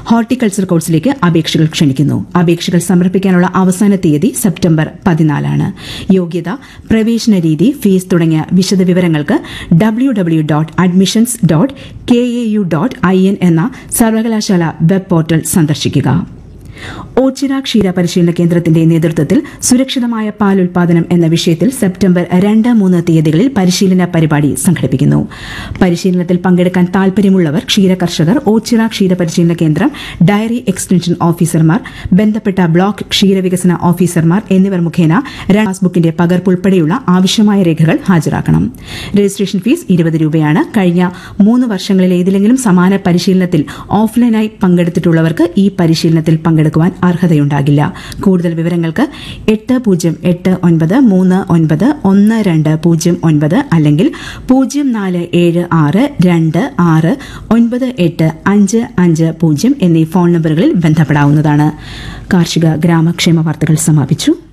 horticulture കോഴ്സിലേക്ക് അപേക്ഷകൾ ക്ഷണിക്കുന്നു അപേക്ഷകൾ സമർപ്പിക്കാനുള്ള അവസാന തീയതി സെപ്റ്റംബർ പതിനാലാണ് യോഗ്യത പ്രവേശന രീതി ഫീസ് തുടങ്ങിയ വിശദവിവരങ്ങൾക്ക് W W dot admissions dot K A U dot I N എന്ന സർവകലാശാല വെബ് പോർട്ടൽ സന്ദർശിക്കുക ഓച്ചിറ ക്ഷീര പരിശീലന കേന്ദ്രത്തിന്റെ നേതൃത്വത്തിൽ സുരക്ഷിതമായ പാൽ ഉൽപാദനം എന്ന വിഷയത്തിൽ സെപ്റ്റംബർ രണ്ട് മൂന്ന് തീയതികളിൽ പരിശീലന പരിപാടി സംഘടിപ്പിക്കുന്നു പരിശീലനത്തിൽ പങ്കെടുക്കാൻ താൽപര്യമുള്ളവർ ക്ഷീര കർഷകർ ഓച്ചിറ ക്ഷീര പരിശീലന കേന്ദ്രം ഡയറി എക്സ്റ്റൻഷൻ ഓഫീസർമാർ ബന്ധപ്പെട്ട ബ്ലോക്ക് ക്ഷീരവികസന ഓഫീസർമാർ എന്നിവർ മുഖേന രണ്ട് പാസ്ബുക്കിന്റെ പകർപ്പ് ഉൾപ്പെടെയുള്ള ആവശ്യമായ രേഖകൾ ഹാജരാക്കണം രജിസ്ട്രേഷൻ ഫീസ് ഇരുപത് രൂപയാണ് കഴിഞ്ഞ മൂന്ന് വർഷങ്ങളിൽ ഏതിലെങ്കിലും സമാന പരിശീലനത്തിൽ ഓഫ്ലൈനായി പങ്കെടുത്തിട്ടുള്ളവർക്ക് ഈ പരിശീലനത്തിൽ പങ്കെടുക്കുവാൻ അർഹതയുണ്ടാകില്ല കൂടുതൽ വിവരങ്ങൾക്ക് എട്ട് പൂജ്യം എട്ട് ഒൻപത് മൂന്ന് ഒൻപത് ഒന്ന് രണ്ട് പൂജ്യം ഒൻപത് അല്ലെങ്കിൽ പൂജ്യം നാല് ഏഴ് ആറ് രണ്ട് ആറ് ഒൻപത് എട്ട് അഞ്ച് അഞ്ച് പൂജ്യം എന്നീ ഫോൺ നമ്പറുകളിൽ ബന്ധപ്പെടാവുന്നതാണ് കാർഷിക ഗ്രാമക്ഷേമ വാർത്തകൾ സമാപിച്ചു